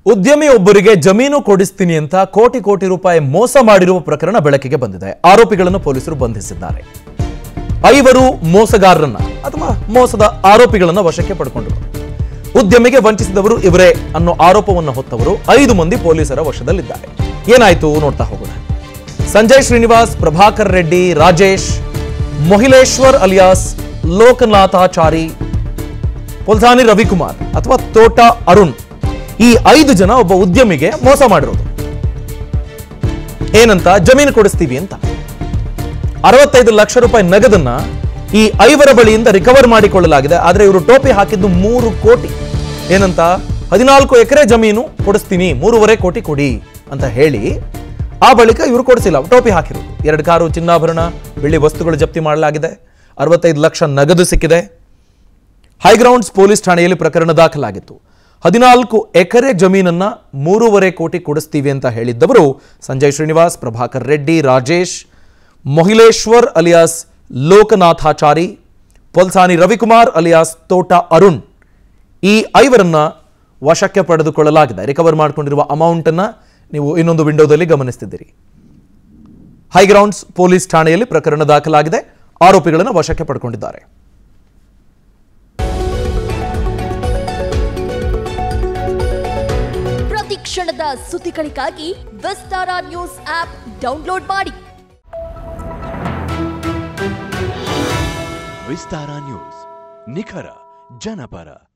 ಉದ್ಯಮಿಯೊಬ್ಬರಿಗೆ ಜಮೀನು ಕೊಡಿಸ್ತೀನಿ ಅಂತ ಕೋಟಿ ಕೋಟಿ ರೂಪಾಯಿ ಮೋಸ ಮಾಡಿರುವ ಪ್ರಕರಣ ಬೆಳಕಿಗೆ ಬಂದಿದೆ ಆರೋಪಿಗಳನ್ನು ಪೊಲೀಸರು ಬಂಧಿಸಿದ್ದಾರೆ ಐವರು ಮೋಸಗಾರರನ್ನ ಅಥವಾ ಮೋಸದ ಆರೋಪಿಗಳನ್ನ ವಶಕ್ಕೆ ಪಡ್ಕೊಂಡರು ಉದ್ಯಮಿಗೆ ವಂಚಿಸಿದವರು ಇವರೇ ಅನ್ನೋ ಆರೋಪವನ್ನು ಹೊತ್ತವರು ಐದು ಮಂದಿ ಪೊಲೀಸರ ವಶದಲ್ಲಿದ್ದಾರೆ ಏನಾಯ್ತು ನೋಡ್ತಾ ಹೋಗೋಣ ಸಂಜಯ್ ಶ್ರೀನಿವಾಸ್ ಪ್ರಭಾಕರ್ ರೆಡ್ಡಿ ರಾಜೇಶ್ ಮೊಹಿಲೇಶ್ವರ್ ಅಲಿಯಾಸ್ ಲೋಕನಾಥಾಚಾರಿ ಪೊಲ್ಸಾನಿ ರವಿಕುಮಾರ್ ಅಥವಾ ತೋಟ ಅರುಣ್ ಈ ಐದು ಜನ ಒಬ್ಬ ಉದ್ಯಮಿಗೆ ಮೋಸ ಮಾಡಿರೋದು ಏನಂತ ಜಮೀನು ಕೊಡಿಸ್ತೀವಿ ಅಂತ ಅರವತ್ತೈದು ಲಕ್ಷ ರೂಪಾಯಿ ನಗದನ್ನ ಈ ಐವರ ಬಳಿಯಿಂದ ರಿಕವರ್ ಮಾಡಿಕೊಳ್ಳಲಾಗಿದೆ ಆದ್ರೆ ಇವರು ಟೋಪಿ ಹಾಕಿದ್ದು ಮೂರು ಕೋಟಿ ಏನಂತ ಹದಿನಾಲ್ಕು ಎಕರೆ ಜಮೀನು ಕೊಡಿಸ್ತೀನಿ ಮೂರುವರೆ ಕೋಟಿ ಕೊಡಿ ಅಂತ ಹೇಳಿ ಆ ಬಳಿಕ ಇವರು ಕೊಡಿಸಿಲ್ಲ ಟೋಪಿ ಹಾಕಿರೋದು ಎರಡು ಕಾರು ಚಿನ್ನಾಭರಣ ಬೆಳ್ಳಿ ವಸ್ತುಗಳು ಜಪ್ತಿ ಮಾಡಲಾಗಿದೆ ಅರವತ್ತೈದು ಲಕ್ಷ ನಗದು ಸಿಕ್ಕಿದೆ ಹೈಗ್ರೌಂಡ್ಸ್ ಪೊಲೀಸ್ ಠಾಣೆಯಲ್ಲಿ ಪ್ರಕರಣ ದಾಖಲಾಗಿತ್ತು ಹದಿನಾಲ್ಕು ಎಕರೆ ಜಮೀನನ್ನ ಮೂರುವರೆ ಕೋಟಿ ಕೊಡಿಸ್ತೀವಿ ಅಂತ ಹೇಳಿದ್ದವರು ಸಂಜಯ್ ಶ್ರೀನಿವಾಸ್ ಪ್ರಭಾಕರ್ ರೆಡ್ಡಿ ರಾಜೇಶ್ ಮೊಹಿಲೇಶ್ವರ್ ಅಲಿಯಾಸ್ ಲೋಕನಾಥಾಚಾರಿ ಪೊಲ್ಸಾನಿ ರವಿಕುಮಾರ್ ಅಲಿಯಾಸ್ ತೋಟ ಅರುಣ್ ಈ ಐವರನ್ನ ವಶಕ್ಕೆ ಪಡೆದುಕೊಳ್ಳಲಾಗಿದೆ ರಿಕವರ್ ಮಾಡಿಕೊಂಡಿರುವ ಅಮೌಂಟ್ ಅನ್ನ ನೀವು ಇನ್ನೊಂದು ವಿಂಡೋದಲ್ಲಿ ಗಮನಿಸ್ತಿದ್ದೀರಿ ಹೈಗ್ರೌಂಡ್ಸ್ ಪೊಲೀಸ್ ಠಾಣೆಯಲ್ಲಿ ಪ್ರಕರಣ ದಾಖಲಾಗಿದೆ ಆರೋಪಿಗಳನ್ನು ವಶಕ್ಕೆ ಪಡ್ಕೊಂಡಿದ್ದಾರೆ ಪ್ರತಿ ಕ್ಷಣದ ಸುದ್ದಿಗಳಿಗಾಗಿ ವಿಸ್ತಾರ ನ್ಯೂಸ್ ಆಪ್ ಡೌನ್ಲೋಡ್ ಮಾಡಿ ವಿಸ್ತಾರ ನ್ಯೂಸ್ ನಿಖರ ಜನಪರ